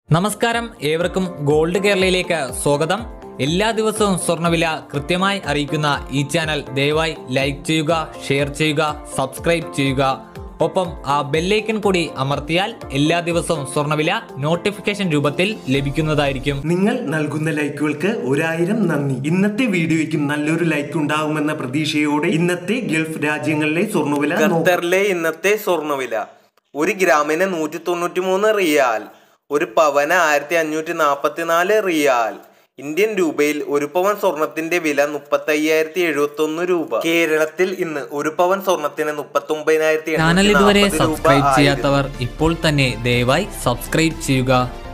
നമസ്കാരം ഏവർക്കും ഗോൾഡ് കേരളയിലേക്ക് സ്വാഗതം എല്ലാ ദിവസവും സ്വർണ്ണവില കൃത്യമായി അറിയിക്കുന്ന ഈ ചാനൽ ദയവായി ലൈക്ക് ചെയ്യുക ഷെയർ ചെയ്യുക സബ്സ്ക്രൈബ് ചെയ്യുക ഒപ്പം ആ ബെല്ലൈക്കൺ കൂടി അമർത്തിയാൽ എല്ലാ ദിവസവും സ്വർണ്ണവില നോട്ടിഫിക്കേഷൻ രൂപത്തിൽ ലഭിക്കുന്നതായിരിക്കും നിങ്ങൾ നൽകുന്ന ലൈക്കുകൾക്ക് ഒരായിരം നന്ദി ഇന്നത്തെ വീഡിയോയ്ക്കും നല്ലൊരു ലൈക്ക് ഉണ്ടാകുമെന്ന പ്രതീക്ഷയോടെ ഇന്നത്തെ ഗൾഫ് രാജ്യങ്ങളിലെ സ്വർണ്ണവില നോക്കാം. ഖത്തറിലെ ഇന്നത്തെ സ്വർണ്ണവില ഒരു ഗ്രാമിന് നൂറ്റി തൊണ്ണൂറ്റി മൂന്ന് റിയാൽ ഒരു പവന് ആയിരത്തി അഞ്ഞൂറ്റി നാൽപ്പത്തി നാല് റിയാൽ ഇന്ത്യൻ രൂപയിൽ ഒരു പവൻ സ്വർണത്തിന്റെ വില മുപ്പത്തി അയ്യായിരത്തി എഴുപത്തി ഒന്ന് രൂപ കേരളത്തിൽ ഇന്ന് ഒരു പവൻ സ്വർണത്തിന് മുപ്പത്തി ഒമ്പതിനായിരത്തി ചാനൽ ഇതുവരെ സബ്സ്ക്രൈബ് ചെയ്യാത്തവർ ഇപ്പോൾ തന്നെ ദയവായി സബ്സ്ക്രൈബ് ചെയ്യുക